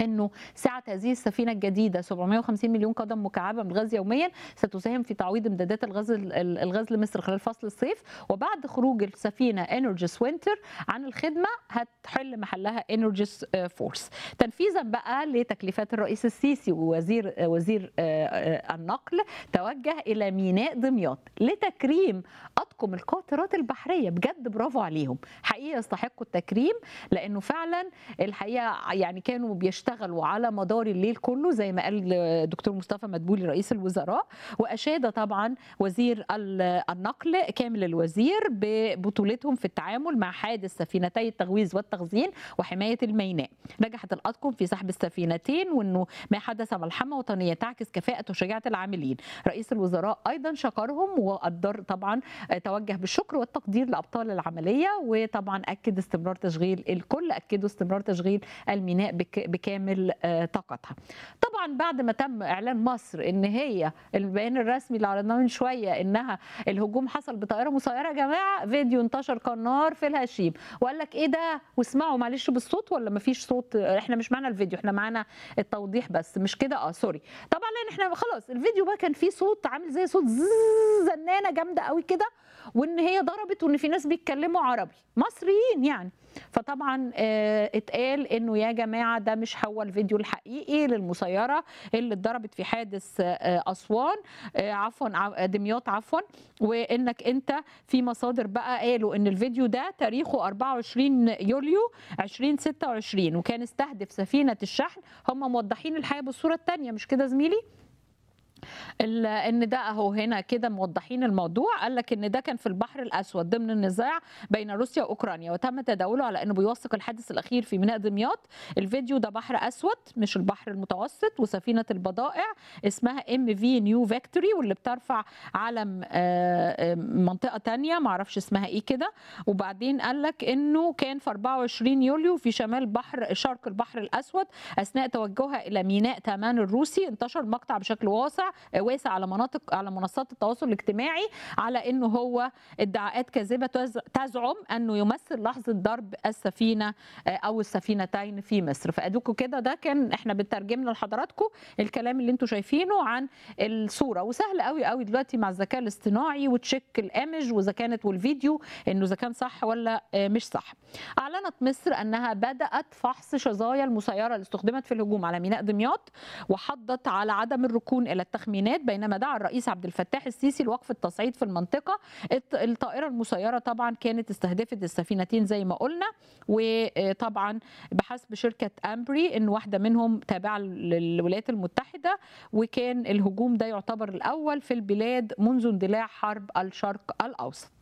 انه سعه هذه السفينه الجديده 750 مليون قدم مكعبه من الغاز يوميا ستساهم في تعويض امدادات الغاز الغاز لمصر خلال فصل الصيف وبعد خروج السفينه انرجيس وينتر عن الخدمه هتحل محلها انرجيس فورس تنفيذا بقى لتكليفات الرئيس السيسي ووزير وزير النقل توجه الى ميناء دمياط لتكريم اطقم القاطرات البحريه بجد برافو عليهم حقيقه يستحقوا التكريم لانه فعلا الحقيقه يعني كانوا بيشتغلوا على مدار الليل كله زي ما قال الدكتور مصطفى مدبولي رئيس الوزراء واشاد طبعا وزير النقل كامل الوزير ببطولتهم في التعامل مع حادث سفينتي التغويز والتخزين وحمايه الميناء نجحت الاطقم في سحب السفينتين وانه ما حدث ملحمه وطنيه تعكس كفاءه وشجاعه العاملين رئيس الوزراء ايضا شكرهم وقدر طبعا توجه بالشكر والتقدير لابطال العمليه وطبعا اكد استمرار تشغيل الكل اكدوا استمرار تشغيل الميناء بكامل طاقتها طبعا بعد ما تم اعلان مصر ان هي البيان الرسمي اللي عرضناه من شويه انها الهجوم حصل بطائره مسيره يا جماعه فيديو انتشر كنار في الهشيم وقال لك ايه ده واسمعوا معلش بالصوت ولا ما فيش صوت احنا مش معانا الفيديو احنا معانا التوضيح بس مش كده اه سوري طبعا لان احنا خلاص الفيديو بقى كان فيه صوت عامل زي صوت زنانه جامده قوي كده وان هي ضربت وان في ناس بيتكلموا عربي مصريين يعني فطبعا اه اتقال انه يا جماعه ده مش هو الفيديو الحقيقي للمسيره اللي اتضربت في حادث اه اسوان اه عفوا دمياط عفوا وانك انت في مصادر بقى قالوا ان الفيديو ده تاريخه 24 يوليو 2026 وكان استهدف سفينه الشحن هم موضحين الحقيقه بالصوره الثانيه مش كده زميلي ان ده اهو هنا كده موضحين الموضوع قال لك ان ده كان في البحر الاسود ضمن النزاع بين روسيا واوكرانيا وتم تداوله على انه بيوثق الحادث الاخير في ميناء دمياط الفيديو ده بحر اسود مش البحر المتوسط وسفينه البضائع اسمها ام في نيو فيكتوري واللي بترفع علم منطقه تانية معرفش اسمها ايه كده وبعدين قال لك انه كان في 24 يوليو في شمال بحر شرق البحر الاسود اثناء توجهها الى ميناء تامان الروسي انتشر المقطع بشكل واسع واسع على مناطق على منصات التواصل الاجتماعي على انه هو ادعاءات كاذبه تزعم انه يمثل لحظه ضرب السفينه او السفينتين في مصر فادوكوا كده ده كان احنا بنترجم لحضراتكم الكلام اللي انتم شايفينه عن الصوره وسهل قوي قوي دلوقتي مع الذكاء الاصطناعي وتشيك الايمج واذا كانت والفيديو انه اذا كان صح ولا مش صح اعلنت مصر انها بدات فحص شظايا المسيره اللي استخدمت في الهجوم على ميناء دمياط وحضت على عدم الركون الى التخمينات بينما دعا الرئيس عبد الفتاح السيسي لوقف التصعيد في المنطقه الطائره المسيره طبعا كانت استهدفت السفينتين زي ما قلنا وطبعا بحسب شركه امبري ان واحده منهم تابعه للولايات المتحده وكان الهجوم ده يعتبر الاول في البلاد منذ اندلاع حرب الشرق الاوسط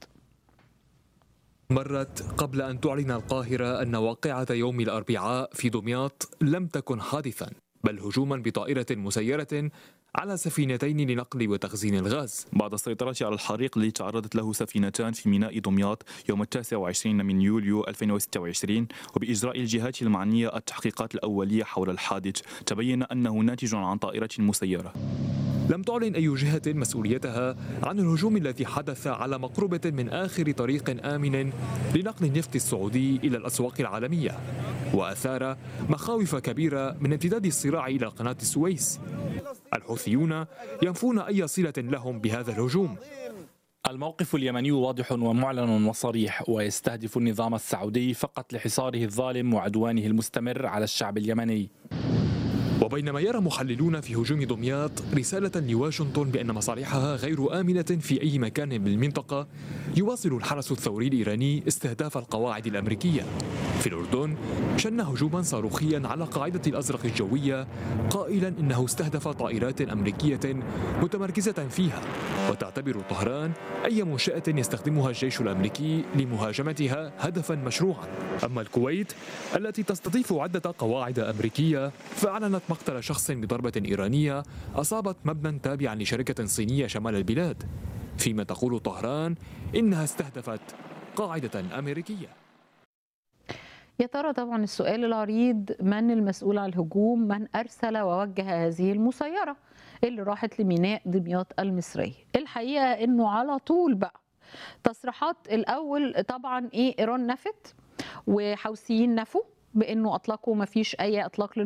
مرت قبل أن تعلن القاهرة أن واقعة يوم الأربعاء في دمياط لم تكن حادثا بل هجوما بطائرة مسيرة على سفينتين لنقل وتخزين الغاز بعد السيطرة على الحريق الذي تعرضت له سفينتان في ميناء دمياط يوم التاسع وعشرين من يوليو 2026 وبإجراء الجهات المعنية التحقيقات الأولية حول الحادث تبين أنه ناتج عن طائرة مسيرة لم تعلن أي جهة مسؤوليتها عن الهجوم الذي حدث على مقربة من آخر طريق آمن لنقل النفط السعودي إلى الأسواق العالمية وأثار مخاوف كبيرة من امتداد الصراع إلى قناة السويس الحوثيون ينفون أي صلة لهم بهذا الهجوم الموقف اليمني واضح ومعلن وصريح ويستهدف النظام السعودي فقط لحصاره الظالم وعدوانه المستمر على الشعب اليمني وبينما يرى محللون في هجوم دمياط رسالة لواشنطن بأن مصالحها غير آمنة في أي مكان بالمنطقة يواصل الحرس الثوري الإيراني استهداف القواعد الأمريكية في الأردن شن هجوما صاروخيا على قاعدة الأزرق الجوية قائلا إنه استهدف طائرات أمريكية متمركزة فيها وتعتبر طهران أي منشأة يستخدمها الجيش الأمريكي لمهاجمتها هدفا مشروعا أما الكويت التي تستضيف عدة قواعد أمريكية فأعلنت مقتل شخص بضربة إيرانية أصابت مبنى تابعا لشركة صينية شمال البلاد فيما تقول طهران إنها استهدفت قاعدة أمريكية يا ترى طبعا السؤال العريض من المسؤول عن الهجوم من أرسل ووجه هذه المسيرة اللي راحت لميناء دمياط المصري الحقيقة أنه على طول بقى تصريحات الأول طبعا إيه إيران نفت وحوثيين نفوا بأنه أطلقوا ما فيش أي إطلاق